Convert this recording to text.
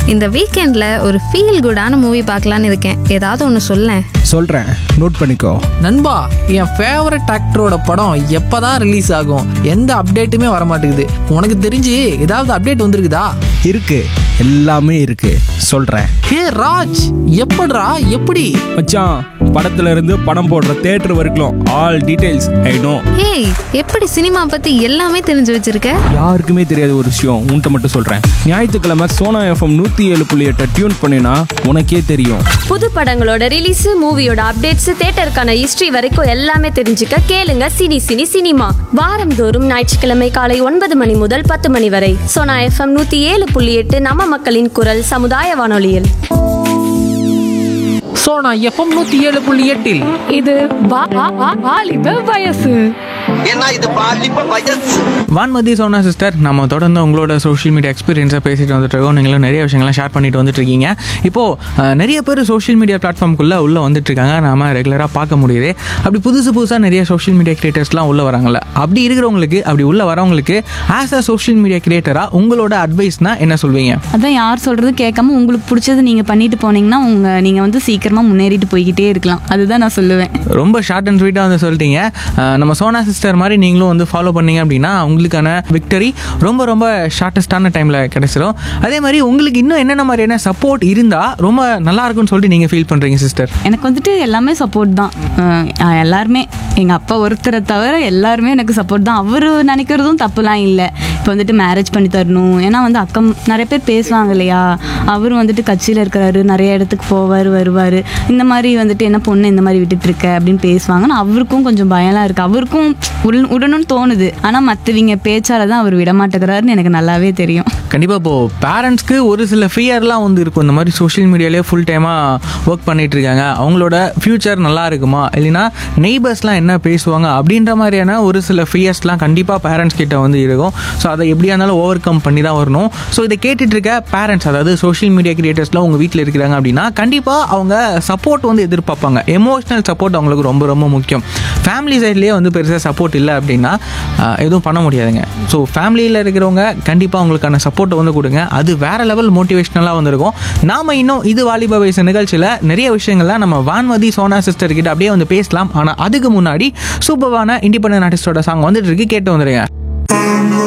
இந்த வீக்கெண்டில் ஒரு ஃபீல் குடான மூவி பார்க்கலான்னு இருக்கேன் ஏதாவது ஒன்று சொல்லேன் சொல்கிறேன் நோட் பண்ணிக்கோ நண்பா என் ஃபேவரட் ஆக்டரோட படம் எப்பதான் ரிலீஸ் ஆகும் எந்த அப்டேட்டுமே வர மாட்டேங்குது உனக்கு தெரிஞ்சு ஏதாவது அப்டேட் வந்திருக்குதா இருக்கு எல்லாமே இருக்கு சொல்கிறேன் ஹே ராஜ் எப்படிடா எப்படி மச்சான் படத்துல இருந்து படம் போடுற தேட்டர் வரைக்கும் ஆல் டீடைல்ஸ் ஐ நோ ஏய் எப்படி சினிமா பற்றி எல்லாமே தெரிஞ்சு வச்சிருக்க யாருக்குமே தெரியாத ஒரு விஷயம் உன்கிட்ட மட்டும் சொல்கிறேன் ஞாயிற்றுக்கிழமை சோனா எஃப்எம் நூற்றி ஏழு புள்ளி எட்டை டியூன் பண்ணினா உனக்கே தெரியும் புது படங்களோட ரிலீஸ் மூவியோட அப்டேட்ஸ் தேட்டருக்கான ஹிஸ்டரி வரைக்கும் எல்லாமே தெரிஞ்சுக்க கேளுங்க சினி சினி சினிமா வாரந்தோறும் ஞாயிற்றுக்கிழமை காலை ஒன்பது மணி முதல் பத்து மணி வரை சோனா எஃப்எம் நூத்தி ஏழு புள்ளி எட்டு நம்ம மக்களின் குரல் சமுதாய வானொலியில் ஸோ நான் எஃப்எம் நூற்றி ஏழு புள்ளி எட்டில் இது வா- வா- வா- வாலிப வயசு ஏன்னா இது பாலிப்ப வயசு வான்மதி சோனா சிஸ்டர் நம்ம தொடர்ந்து உங்களோட சோஷியல் மீடியா எக்ஸ்பீரியன்ஸை பேசிட்டு வந்துட்டு இருக்கோம் நீங்களும் நிறைய விஷயங்கள்லாம் ஷேர் பண்ணிட்டு வந்துட்டு இருக்கீங்க இப்போ அஹ், நிறைய பேர் சோஷியல் மீடியா பிளாட்ஃபார்முக்குள்ள உள்ள வந்துட்டு இருக்காங்க நாம ரெகுலராக பார்க்க முடியுது அப்படி புதுசு புதுசாக நிறைய சோஷியல் மீடியா கிரியேட்டர்ஸ்லாம் உள்ள வராங்கல்ல அப்படி இருக்கிறவங்களுக்கு அப்படி உள்ள வரவங்களுக்கு ஆஸ் அ சோஷியல் மீடியா கிரியேட்டராக உங்களோட அட்வைஸ்னா என்ன சொல்வீங்க அதான் யார் சொல்றது கேட்காம உங்களுக்கு பிடிச்சது நீங்க பண்ணிட்டு போனீங்கன்னா உங்க நீங்க வந்து சீக்கிரமா முன்னேறிட்டு போய்கிட்டே இருக்கலாம் அதுதான் நான் சொல்லுவேன் ரொம்ப ஷார்ட் அண்ட் ஸ்வீட்டாக வந்து சொல்லிட்டீங்க அஹ் நம்ம சோனா சிஸ்டர் மாதிரி நீங்களும் வந்து ஃபாலோ பண்ணீங்க அப்படின்னா உங்களுக்கான விக்டரி ரொம்ப ரொம்ப ஷார்ட்டஸ்டான டைமில் கிடைச்சிரும் அதே மாதிரி உங்களுக்கு இன்னும் என்னென்ன மாதிரியான சப்போர்ட் இருந்தால் ரொம்ப நல்லா இருக்கும்னு சொல்லிட்டு நீங்கள் ஃபீல் பண்ணுறீங்க சிஸ்டர் எனக்கு வந்துட்டு எல்லாமே சப்போர்ட் தான் அஹ் அஹ் எல்லாருமே எங்க அப்பா ஒருத்தரை தவிர எல்லாருமே எனக்கு சப்போர்ட் தான் அவரு நினைக்கிறதும் தப்புலாம் இல்லை இப்போ வந்துட்டு மேரேஜ் பண்ணி தரணும் ஏன்னா வந்து அக்கம் நிறைய பேர் பேசுவாங்க இல்லையா அவரும் வந்துட்டு கட்சியில் இருக்கிறாரு நிறைய இடத்துக்கு போவார் வருவார் இந்த மாதிரி வந்துட்டு என்ன பொண்ணு இந்த மாதிரி விட்டுட்டு இருக்க அப்படின்னு பேசுவாங்க ஆனால் அவருக்கும் கொஞ்சம் பயம்லாம் இருக்குது அவருக்கும் உடன் உடனும் தோணுது ஆனால் மற்றவங்க பேச்சால தான் அவர் விடமாட்டேங்கிறாருன்னு எனக்கு நல்லாவே தெரியும் கண்டிப்பாக இப்போது பேரண்ட்ஸ்க்கு ஒரு சில ஃபியர்லாம் வந்து இருக்கும் இந்த மாதிரி சோஷியல் மீடியாலேயே ஃபுல் டைமாக ஒர்க் பண்ணிட்டு இருக்காங்க அவங்களோட ஃப்யூச்சர் நல்லா இருக்குமா இல்லைன்னா நெய்பர்ஸ்லாம் என்ன பேசுவாங்க அப்படின்ற மாதிரியான ஒரு சில ஃபியர்ஸ்லாம் கண்டிப்பாக பேரண்ட்ஸ் கிட்ட வந்து இருக்கும் ஸோ அதை எப்படியா இருந்தாலும் ஓவர் கம் பண்ணி தான் வரணும் ஸோ இதை கேட்டுட்டு இருக்க பேரண்ட்ஸ் அதாவது சோஷியல் மீடியா கிரியேட்டர்ஸ்லாம் உங்கள் வீட்டில் இருக்கிறாங்க அப்படின்னா கண்டிப்பாக அவங்க சப்போர்ட் வந்து எதிர்பார்ப்பாங்க எமோஷனல் சப்போர்ட் அவங்களுக்கு ரொம்ப ரொம்ப முக்கியம் ஃபேமிலி சைட்லேயே வந்து பெருசாக சப்போர்ட் இல்லை அப்படின்னா ஆஹ், எதுவும் பண்ண முடியாதுங்க ஸோ ஃபேமிலியில் இருக்கிறவங்க கண்டிப்பாக அவங்களுக்கான சப்போர்ட்டை வந்து கொடுங்க அது வேற லெவல் மோட்டிவேஷ்னலாக வந்திருக்கும் நாம இன்னும் இது வாலிப வயசு நிகழ்ச்சியில் நிறைய விஷயங்கள்லாம் நம்ம வான்மதி சோனா சிஸ்டர் கிட்ட அப்படியே வந்து பேசலாம் ஆனால் அதுக்கு முன்னாடி சூப்பரான இண்டிபெண்டன்ட் ஆர்டிஸ்டோட சாங் வந்துட்டு இருக்கு கேட்டு வந்துடுங்க